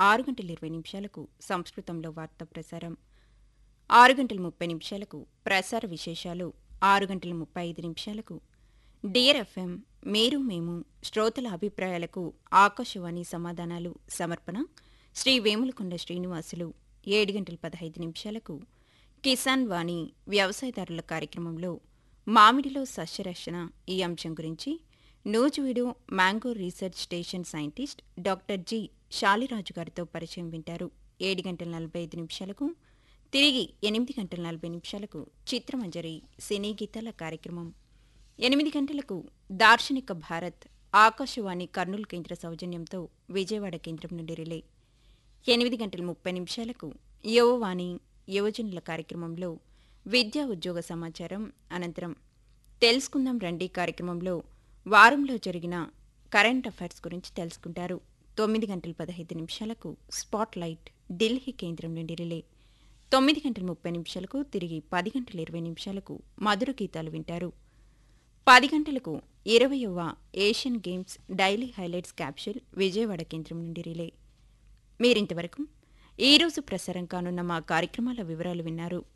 ఆరు గంటల ఇరవై నిమిషాలకు సంస్కృతంలో వార్తా ప్రసారం ఆరు గంటల ముప్పై నిమిషాలకు ప్రసార విశేషాలు ఆరు గంటల ముప్పై ఐదు నిమిషాలకు డియర్ ఎఫ్ఎం మీరు మేము శ్రోతల అభిప్రాయాలకు ఆకాశవాణి సమాధానాలు సమర్పణ శ్రీ వేములకొండ శ్రీనివాసులు ఏడు గంటల పదహైదు నిమిషాలకు కిసాన్ వాణి వ్యవసాయదారుల కార్యక్రమంలో మామిడిలో సస్యరక్షణ ఈ అంశం గురించి Nuzvid mango research station scientist doctor G Saliraju గారితో పరిచయం వింటారు ఏడు గంటల నలభై ఐదు నిమిషాలకు తిరిగి ఎనిమిది గంటల నలభై నిమిషాలకు చిత్రమంజరి సినీ గీతాల కార్యక్రమం ఎనిమిది గంటలకు దార్శనిక భారత్ ఆకాశవాణి కర్నూలు కేంద్ర సౌజన్యంతో విజయవాడ కేంద్రం నుండి రిలే ఎనిమిది గంటల ముప్పై నిమిషాలకు యువవాణి యువజనుల కార్యక్రమంలో విద్యా ఉద్యోగ సమాచారం అనంతరం తెలుసుకుందాం రండి కార్యక్రమంలో వారంలో జరిగిన కరెంట్ అఫైర్స్ గురించి తెలుసుకుంటారు తొమ్మిది గంటల పదహైదు నిమిషాలకు స్పాట్ లైట్ ఢిల్లీ కేంద్రం నుండి రిలే తొమ్మిది గంటల ముప్పై నిమిషాలకు తిరిగి పది గంటల ఇరవై నిమిషాలకు మధుర గీతాలు వింటారు పది గంటలకు ఇరవయవ Asian games daily highlights capsule Vijayawada కేంద్రం నుండి రిలే మీరింతవరకు ఈరోజు ప్రసారం కానున్న మా కార్యక్రమాల వివరాలు విన్నారు